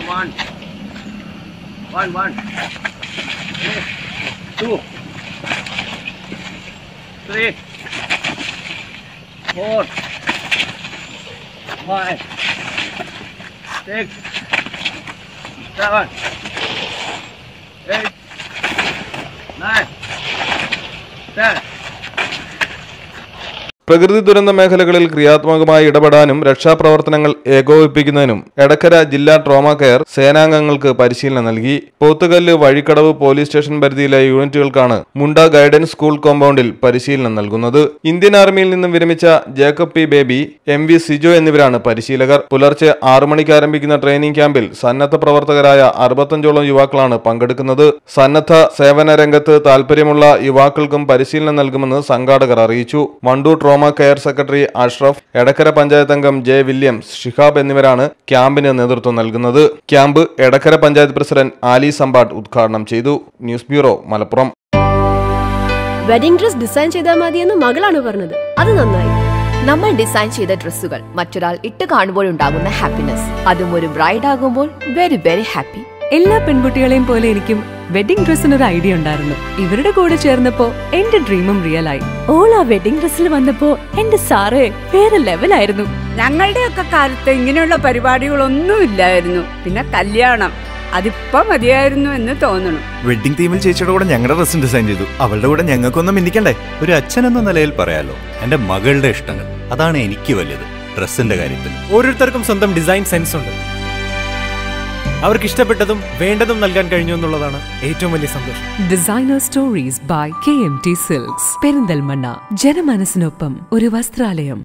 one. One, one. Two. Three. Four. Five. Six. Seven. Eight. Nine. Ten. പ്രകൃതി ദുരന്ത മേഖലകളിൽ ക്രിയാത്മകമായി ഇടപെടാനും രക്ഷാപ്രവർത്തനങ്ങൾ ഏകോപിപ്പിക്കുന്നതിനും എടക്കര ജില്ലാ ട്രോമ കെയർ സേനാംഗങ്ങൾക്ക് പരിശീലനം നൽകി പോത്തുകല്ല് വഴിക്കടവ് പോലീസ് സ്റ്റേഷൻ പരിധിയിലെ യൂണിറ്റുകൾക്കാണ് മുണ്ട ഗൈഡൻസ് സ്കൂൾ കോമ്പൗണ്ടിൽ പരിശീലനം നൽകുന്നത് ഇന്ത്യൻ ആർമിയിൽ നിന്നും വിരമിച്ച Jacob P Baby M V Sijo എന്നിവരാണ് പരിശീലകർ പുലർച്ചെ ആറു മണിക്ക് ആരംഭിക്കുന്ന ട്രെയിനിംഗ് ക്യാമ്പിൽ സന്നദ്ധ പ്രവർത്തകരായ അറുപത്തഞ്ചോളം യുവാക്കളാണ് പങ്കെടുക്കുന്നത് സന്നദ്ധ സേവന രംഗത്ത് താൽപര്യമുള്ള യുവാക്കൾക്കും പരിശീലനം നൽകുമെന്ന് സംഘാടകർ അറിയിച്ചു Wandoor trauma care secretary Ashraf Edakkara panchayat അംഗം ജെ വില്യംസ് ഷിഹാബ് എന്നിവരാണ് ക്യാമ്പിന് നേതൃത്വം നൽകുന്നത് ക്യാമ്പ് എടക്കര പഞ്ചായത്ത് പ്രസിഡന്റ് ആലി സമ്പാട്ട് ഉദ്ഘാടനം ചെയ്തു news bureau Malappuram wedding dress design ചെയ്താൽ മതിയെന്ന് മകളാണ് പറഞ്ഞത് അത് നന്നായി നമ്മൾ ഡിസൈൻ ചെയ്ത ഡ്രസ്സുകൾ മറ്റൊരാൾ ഇട്ട് കാണുമ്പോഴുണ്ടാകുന്ന ഹാപ്പിനെസ് അതും ഒരു ബ്രൈഡ് ആകുമ്പോൾ വെരി വെരി ഹാപ്പി എല്ലാ പെൺകുട്ടികളെയും പോലെ എനിക്കും വെഡിംഗ് ഡ്രസ്സിന് ഒരു ഐഡിയ ഉണ്ടായിരുന്നു ഇവരുടെ കൂടെ ചേർന്നപ്പോ എന്റെ ഡ്രീമും റിയൽ ആയി ഓൾ ആ വെഡിംഗ് ഡ്രസ്സിൽ വന്നപ്പോ എന്റെ സാറേ വേറെ ലെവലായിരുന്നു ഞങ്ങളുടെയൊക്കെ കാലത്ത് ഇങ്ങനെയുള്ള പരിപാടികളൊന്നും ഇല്ലായിരുന്നു പിന്നെ കല്യാണം അതിപ്പോ മതിയായിരുന്നു എന്ന് തോന്നണം വെഡിങ് തീമിൽ ചേച്ചിയുടെ കൂടെ ഞങ്ങളുടെ ഡ്രസ്സും ഡിസൈൻ ചെയ്തു അവളുടെ കൂടെ ഞങ്ങൾക്കൊന്നും മിന്നിക്കണ്ടേ ഒരു അച്ഛൻ എന്ന നിലയിൽ പറയാലോ എന്റെ മകളുടെ ഇഷ്ടങ്ങൾ അതാണ് എനിക്ക് വലുത് ഡ്രസ്സിന്റെ കാര്യത്തിൽ ഓരോരുത്തർക്കും സ്വന്തം ഡിസൈൻ സെൻസ് ഉണ്ട് അവർക്ക് ഇഷ്ടപ്പെട്ടതും വേണ്ടതും നൽകാൻ കഴിഞ്ഞു എന്നുള്ളതാണ് ഏറ്റവും വലിയ സന്തോഷം designer stories by K M T silks Perinthalmanna ജനമനസ്സിനൊപ്പം ഒരു വസ്ത്രാലയം